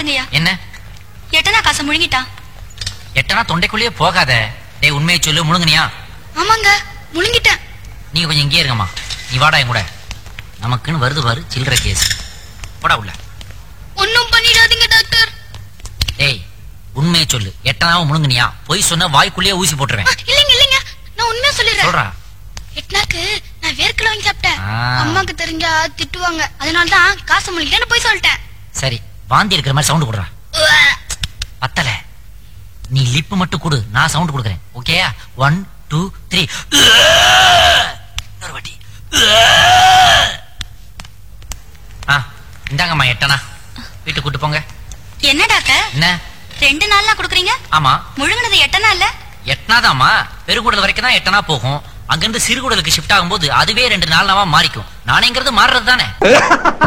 பாத்துங்கய்யா என்ன எட்டனா காசை முழுங்கிட்டான் எட்டனா தொண்டைக்குள்ளேயே போகாத டேய் உண்மையை சொல்லு முழுங்குனியா ஆமாங்க முழுங்கிட்டேன் நீங்க கொஞ்சம் இங்கேயே இருங்கம்மா நீ வாடா என் கூட நமக்குன்னு வருது பாரு சில்லற கேஸ் போடா உள்ள ஒன்னும் பண்ணிடாதீங்க டாக்டர் டேய் உண்மையை சொல்லு எட்டனாவும் முழுங்குனியா பொய் சொன்னா வாய்க்குள்ளேயே ஊசி போட்டுருவேன் இல்லைங்க இல்லைங்க நான் உண்மையா சொல்லிடுறேன் சொல்றா எட்னாக்கு நான் வேர்க்கல வாங்கி சாப்பிட்டேன் ஆ. அம்மாக்கு தெரிஞ்சா திட்டுவாங்க அதனால தான் காசை முழுங்கிட்டேன்னு போய் சொல்லிட்டேன் சரி வாந்தி இருக்கிற மாதிரி சவுண்ட் கொடுறா உவ்வே. பத்தல நீ லிப் மட்டும் கொடு நான் சவுண்ட் கொடுக்குறேன் ஓகேயா ஒன் டூ த்ரீ இன்னொரு வாட்டி ஆ இந்தாங்கம்மா எட்டனா வீட்டுக்கு கூட்டு போங்க என்ன டாக்டர் என்ன ரெண்டு நாள்னா குடுக்குறீங்க ஆமா முழுங்கினது எட்டனா இல்ல எட்டனாதாம்மா பெருங்குடல் வரைக்கும் தான் எட்டனா போகும் அங்கிருந்து சிறுகுடலுக்கு ஷிஃப்ட் ஆகும்போது அதுவே ரெண்டு நாள் மாறிக்கும் நானேங்கிறது மாறுறது தானே